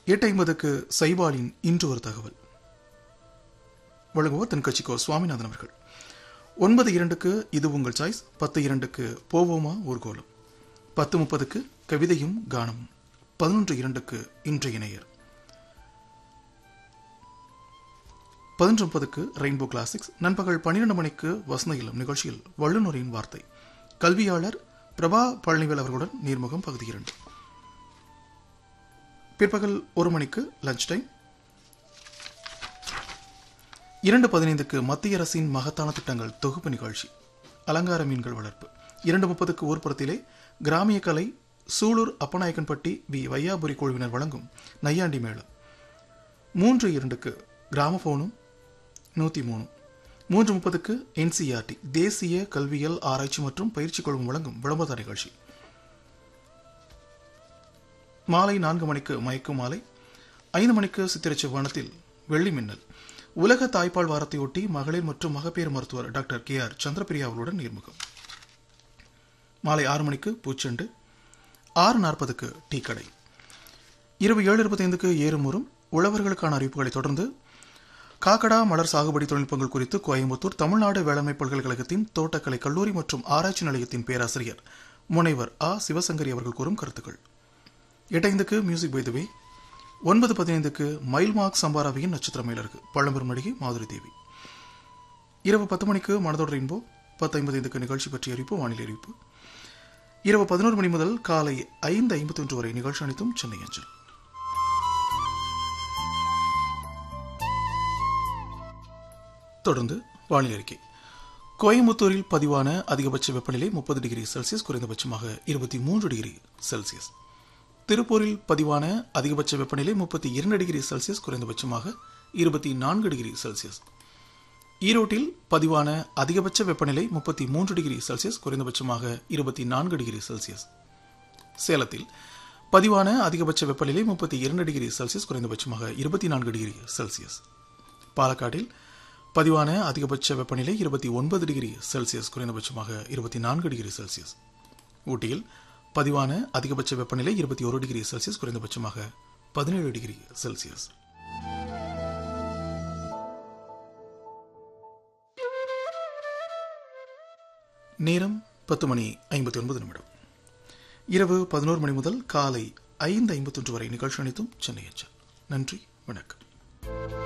எட்டு ஐம்பதுக்கு சைபாலின் இன்று ஒரு தகவல் வழங்குவோர் தென்கட்சிக்கோ சுவாமிநாதன் அவர்கள் ஒன்பது இரண்டுக்கு இது உங்கள் சாய்ஸ் பத்து இரண்டுக்கு போவோமா ஊர்கோலம் பத்து முப்பதுக்கு கவிதையும் கானமும் பதினொன்று இரண்டுக்கு இன்றைய நேயர் பதினொன்று முப்பதுக்கு ரெயின்போ கிளாசிக்ஸ் நண்பகல் பன்னிரண்டு மணிக்கு வசந்த இளம் நிகழ்ச்சியில் வல்லுநரின் வார்த்தை கல்வியாளர் பிரபா பழனிவேல் அவர்களுடன் நீர்முகம் பகுதி இரண்டு பிற்பகல் ஒரு மணிக்கு லஞ்ச் டைம் இரண்டு பதினைந்துக்கு மத்திய அரசின் மகத்தான திட்டங்கள் தொகுப்பு நிகழ்ச்சி அலங்கார மீன்கள் வளர்ப்பு இரண்டு முப்பதுக்கு ஊர்ப்புறத்திலே கிராமிய கலை சூலூர் அப்பநாயக்கன்பட்டி வி வையாபுரி குழுவினர் வழங்கும் நையாண்டி மேளம் மூன்று இரண்டுக்கு கிராமபோனும் நூற்றி மூணு மூன்று முப்பதுக்கு என்சிஆர்டி தேசிய கல்வியல் ஆராய்ச்சி மற்றும் பயிற்சி குழுமம் வழங்கும் விளம்பர நிகழ்ச்சி மாலை நான்கு மணிக்கு மயக்கும் மாலை ஐந்து மணிக்கு சித்திரச்சி வனத்தில் வெள்ளி மின்னல் உலக தாய்ப்பால் வாரத்தையொட்டி மகளிர் மற்றும் மகப்பேறு மருத்துவர் டாக்டர் கே ஆர் சந்திரபிரியா அவர்களுடன் நேர்முகம் மாலை ஆறு மணிக்கு பூச்செண்டு ஆறு நாற்பதுக்கு டீ கடை இரவு ஏழு இருபத்தைந்துக்கு ஏறுமுறும் உழவர்களுக்கான அறிவிப்புகளை தொடர்ந்து காக்கடா மலர் சாகுபடி தொழில்நுட்பங்கள் குறித்து கோயம்புத்தூர் தமிழ்நாடு வேளாண்மை பல்கலைக்கழகத்தின் தோட்டக்கலை கல்லூரி மற்றும் ஆராய்ச்சி நிலையத்தின் பேராசிரியர் முனைவர் ஆ சிவசங்கரி அவர்கள் கூறும் கருத்துக்கள் எட்டைந்துக்கு மியூசிக் பைதுவே ஒன்பது பதினைந்துக்கு மைல் மார்க் சம்பாராவியின் நட்சத்திர மயிலருக்கு பழம்பெரும் நடிகை மாதுரி தேவி இரவு பத்து மணிக்கு மனதோடு ரெயின்போ பத்து ஐம்பத்தைந்துக்கு நிகழ்ச்சி பற்றிய அறிவிப்பு வானிலை அறிவிப்பு இரவு பதினோரு மணி முதல் காலை ஐந்து ஐம்பத்தி ஒன்று வரை நிகழ்ச்சி அனைத்தும் சென்னை அஞ்சல் தொடர்ந்து வானிலை அறிக்கை கோயம்புத்தூரில் பதிவான அதிகபட்ச வெப்பநிலை முப்பது டிகிரி செல்சியஸ் குறைந்தபட்சமாக இருபத்தி மூன்று டிகிரி செல்சியஸ் திருப்பூரில் பதிவான அதிகபட்ச வெப்பநிலை முப்பத்தி இரண்டு டிகிரி செல்சியஸ் குறைந்தபட்சமாக இருபத்தி நான்கு டிகிரி செல்சியஸ் ஈரோட்டில் பதிவான அதிகபட்ச வெப்பநிலை முப்பத்தி மூன்று டிகிரி செல்சியஸ் குறைந்தபட்சமாக இருபத்தி நான்கு டிகிரி செல்சியஸ் சேலத்தில் பதிவான அதிகபட்ச வெப்பநிலை முப்பத்தி இரண்டு டிகிரி செல்சியஸ் குறைந்தபட்சமாக இருபத்தி நான்கு டிகிரி செல்சியஸ் பாலக்காட்டில் பதிவான அதிகபட்ச வெப்பநிலை இருபத்தி ஒன்பது டிகிரி செல்சியஸ் குறைந்தபட்சமாக இருபத்தி நான்கு டிகிரி செல்சியஸ் ஊட்டியில் பதிவான அதிகபட்ச வெப்பநிலை இருபத்தி ஒரு டிகிரி செல்சியஸ் குறைந்தபட்சமாக பதினேழு டிகிரி செல்சியஸ் நேரம் பத்து மணி ஐம்பத்தி ஒன்பது நிமிடம் இரவு பதினோரு மணி முதல் காலை ஐந்து ஐம்பத்தொன்று வரை நிகழ்ச்சி அனைத்தும் சென்னை அஞ்சல் நன்றி வணக்கம்